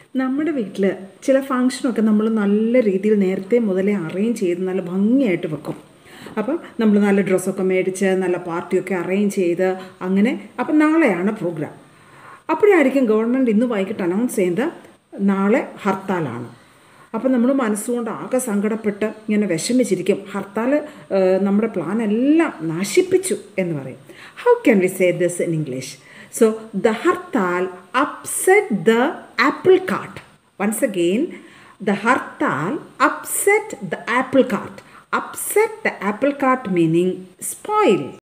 നമ്മുടെ വീട്ടിൽ ചില ഫങ്ഷനൊക്കെ നമ്മൾ നല്ല രീതിയിൽ നേരത്തെ മുതലേ അറേഞ്ച് ചെയ്ത് നല്ല ഭംഗിയായിട്ട് വെക്കും അപ്പം നമ്മൾ നല്ല ഡ്രസ്സൊക്കെ മേടിച്ച് നല്ല പാർട്ടിയൊക്കെ അറേഞ്ച് ചെയ്ത് അങ്ങനെ അപ്പം നാളെയാണ് പ്രോഗ്രാം അപ്പോഴായിരിക്കും ഗവൺമെൻറ് ഇന്ന് വൈകിട്ട് അനൗൺസ് ചെയ്യുന്നത് നാളെ ഹർത്താലാണ് അപ്പം നമ്മൾ മനസ്സുകൊണ്ട് ആകെ സങ്കടപ്പെട്ട് ഇങ്ങനെ വിഷമിച്ചിരിക്കും ഹർത്താൽ ഏഹ്, നമ്മുടെ പ്ലാൻ എല്ലാം നശിപ്പിച്ചു എന്ന് പറയും how can we say this in English so the hartal upset the apple cart once again the hartal upset the apple cart upset the apple cart meaning spoil